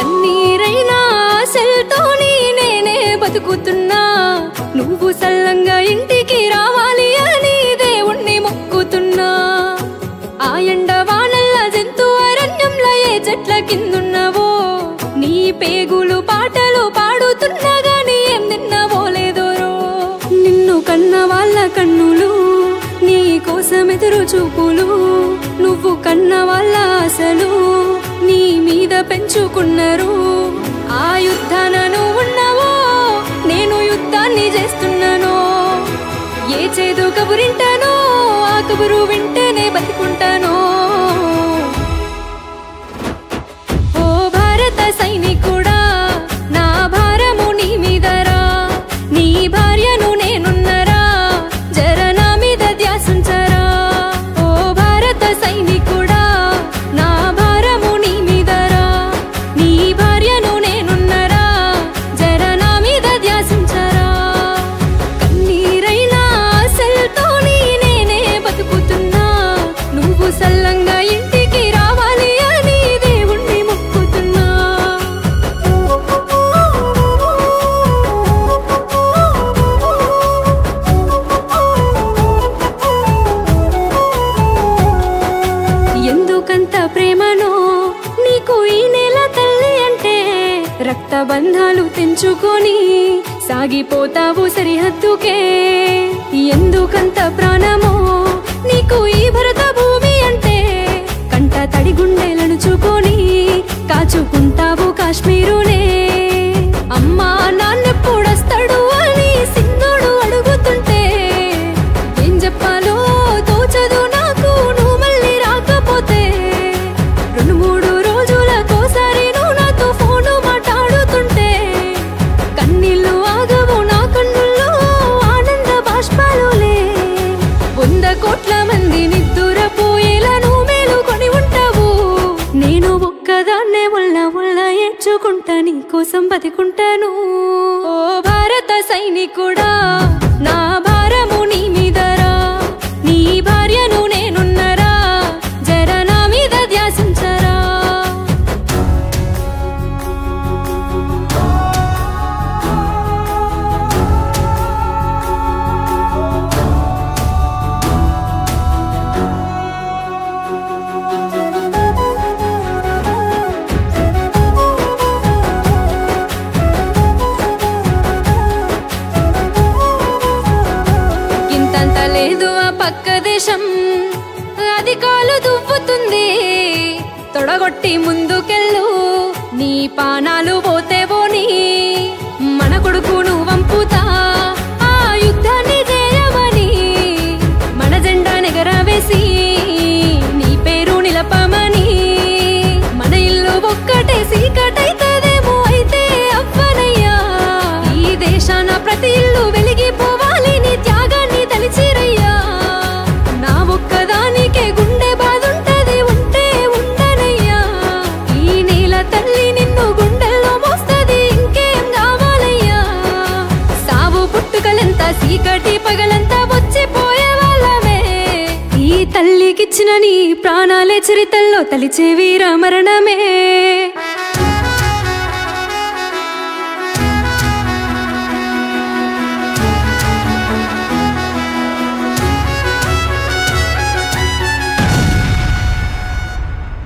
కన్నీరైనా ఆశలతోని నేనే బతుకుతున్నా నువ్వు సల్లంగా ఇంటికి రావాలి అని దేవుణ్ణి మొక్కుతున్నా ఆ ఎండ వానల్ల జంతు అరణ్యంలో ఏ చెట్ల కిందున్నావో నీ పేగులు పాటలు పాడుతున్నా గాని ఏం తిన్నావో లేదోరో నిన్ను కన్న వాళ్ళ కన్నులు నీ కోసం ఎదురు చూపులు నువ్వు కన్న వాళ్ళ ఆశలు నీ మీద పెంచుకున్నారు ఆ యుద్ధాన నువ్వు ఉన్నావో నేను యుద్ధాన్ని చేస్తున్నాను ఏ చేదు కబురింటానో ఆ కబురు వింటేనే బతికుంటానో ఓ భారత సైనికుడా నా భారము నీ మీదరా నీ భార్యను నేనున్నరా జర నా మీద ధ్యాసుంచరా ఓ భారత సైనికుడా నా భారము నీ మీదరా నీ భార్యను నేనున్నరా జర నా మీద ధ్యాసుంచరా కన్నీరైనా ఆశలతోని నేనే బతుకుతున్నా నువ్వు సల్లంగా ఇంటికి రావాలి అని దేవుణ్ణి మొక్కుతున్నా ఎందుకంత ప్రేమనో నీకు ఈ నెల తల్లి అంటే రక్త బంధాలు తెంచుకొని సాగిపోతావు సరిహద్దుకే ఎందుకంత ప్రాణమో నీకు ఈ భరత భూమి అంటే కంట తడి గుండెలను చుకొని కాచుకుంటావు కాశ్మీరునే అమ్మా నాన్నెప్పుడొస్తాడు అని సింధుడు అడుగుతుంటే ఏం చెప్పాలో తోచదు నాకు నువ్వు మళ్ళీ రాకపోతే రెండు మూడు రోజులకోసారి నువ్వు నాతో ఫోను మాట్లాడుతుంటే కన్నీళ్ళు ఆగవు నా కన్నుల్లో ఆనంద బాష్పాలులే వంద కోట్ల మంది నిద్దురపోయేలా నువ్వు మేలుకొని ఉంటావు నేను ఒక్కదాన్నే ఉల్ల ఉల్ల ఏడ్చుకుంటా నీ కోసం బతికుంటాను ఓ భారత సైనికుడా నా భారము నీ మీదరా నీ భార్యను నేనున్నరా జర నా మీద ధ్యాసించరా ఇంతంత లేదు ఆ పక్క దేశం అది కాలు దువ్వుతుంది తొడగొట్టి ముందుకెళ్ళు నీ పానాలు పోతే పోని మన కొడుకును వంపుతా ఆ యుద్ధాన్ని చేయమని మన జెండా నెగరవేసి నీ పేరు నిలపమని మన ఇల్లు ఒక్కటే సీకటైతదేమో అయితే అవ్వనయ్యా ఈ దేశాన ప్రతి ఇల్లు వెలిగిపోవాలి నీ త్యాగాన్ని తలిచిరయ్యా నా ఒక్కదానికే గుండె బాధుంటది ఉంటే ఉండనయ్యా ఈ నేల తల్లి నిన్ను గుండెల్లో మోస్తది ఇంకేం కావాలయ్యా సావు పుట్టుకలెంత సీకటి పగలంతా వచ్చిపోయే వాళ్ళమే ఈ తల్లికిచ్చిన నీ ప్రాణాలే చరితల్లో తలిచే వీర మరణమే